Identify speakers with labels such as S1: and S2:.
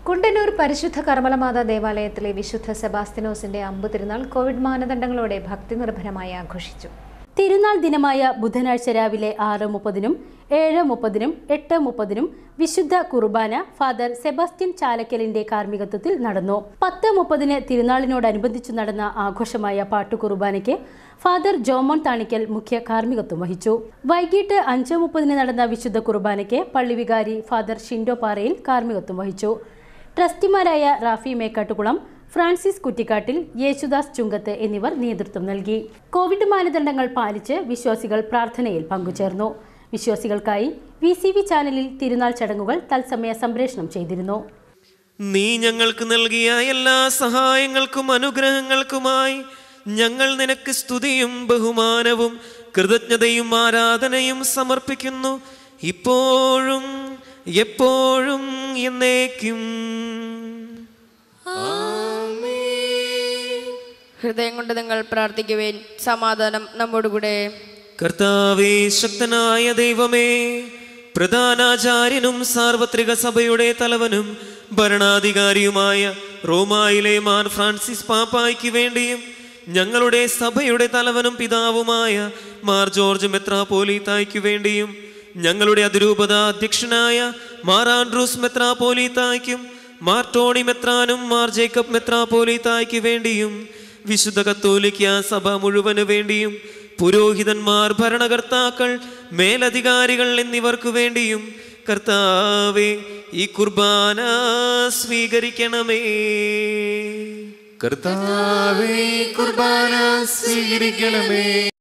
S1: കുണ്ടന്നൂർ പരിശുദ്ധ കർമ്മലമാതാ ദേവാലയത്തിലെ വിശുദ്ധ സെബാസ്തിനോസിന്റെ അമ്പ് തിരുനാൾ കോവിഡ് മാനദണ്ഡങ്ങളോടെ ഭക്തിനിർഭരമായി ആഘോഷിച്ചു
S2: തിരുനാൾ ദിനമായ ബുധനാഴ്ച രാവിലെ ആറ് മുപ്പതിനും ഏഴ് മുപ്പതിനും എട്ട് മുപ്പതിനും വിശുദ്ധ കുർബാന ഫാദർ സെബാസ്റ്റ്യൻ ചാലക്കലിന്റെ കാർമ്മികത്വത്തിൽ നടന്നു പത്ത് മുപ്പതിന് തിരുനാളിനോടനുബന്ധിച്ചു നടന്ന ആഘോഷമായ പാട്ടുകുർബാനയ്ക്ക് ഫാദർ ജോമോൻ താണിക്കൽ മുഖ്യ കാർമ്മികത്വം വഹിച്ചു വൈകിട്ട് അഞ്ച് മുപ്പതിന് നടന്ന വിശുദ്ധ കുർബാനയ്ക്ക് പള്ളിവികാരി ഫാദർ ഷിൻഡോ പാറയിൽ കാർമ്മികത്വം വഹിച്ചു ട്രസ്റ്റിമാരായ റാഫി മേക്കാട്ടുകുളം ഫ്രാൻസിസ് കുറ്റിക്കാട്ടിൽ യേശുദാസ് ചുങ്കത്ത് എന്നിവർ നേതൃത്വം നൽകി കോവിഡ് മാനദണ്ഡങ്ങൾ പാലിച്ച് വിശ്വാസികൾ പ്രാർത്ഥനയിൽ പങ്കുചേർന്നു വിശ്വാസികൾക്കായി വി സി വി ചാനലിൽ തിരുനാൾ ചടങ്ങുകൾ തത്സമയ സംപ്രേഷണം ചെയ്തിരുന്നു
S3: നീ ഞങ്ങൾക്ക് നൽകിയ എല്ലാ സഹായങ്ങൾക്കും അനുഗ്രഹങ്ങൾക്കുമായി ഞങ്ങൾ നിനക്ക് സ്തുതിയും ബഹുമാനവും കൃതജ്ഞതയും ആരാധനയും സമർപ്പിക്കുന്നു ഇപ്പോഴും എപ്പോഴും എന്നേക്കും
S4: ഹൃദയം കൊണ്ട് നിങ്ങൾ പ്രാർത്ഥിക്കുവേൻ സമാധാനം നമ്മോടുകൂടെ
S3: കർത്താവേ ശക്തനായ ദൈവമേ പ്രധാനാചാര്യനും സാർവത്രിക സഭയുടെ തലവനും ഭരണാധികാരിയുമായ റോമായിലെ മാർ ഫ്രാൻസിസ് പാപ്പായ്ക്ക് വേണ്ടിയും ഞങ്ങളുടെ സഭയുടെ തലവനും പിതാവുമായ മാർ ജോർജ് മെത്രാപോലീത്തായ്ക്ക് വേണ്ടിയും ഞങ്ങളുടെ അതിരൂപത അധ്യക്ഷനായ മാർ ആൻഡ്രൂസ് മെത്രാപോലീത്തായ്ക്കും മാർ ടോണി മെത്രാനും മാർ ജേക്കബ് മെത്രാപോലീത്തായ്ക്ക് വേണ്ടിയും വിശുദ്ധ കത്തോലിക്ക സഭ മുഴുവനു വേണ്ടിയും പുരോഹിതന്മാർ ഭരണകർത്താക്കൾ മേലധികാരികൾ എന്നിവർക്കു വേണ്ടിയും കർത്താവെ ഈ കുർബാന സ്വീകരിക്കണമേ
S5: കർത്താവേ കുർബാന സ്വീകരിക്കണമേ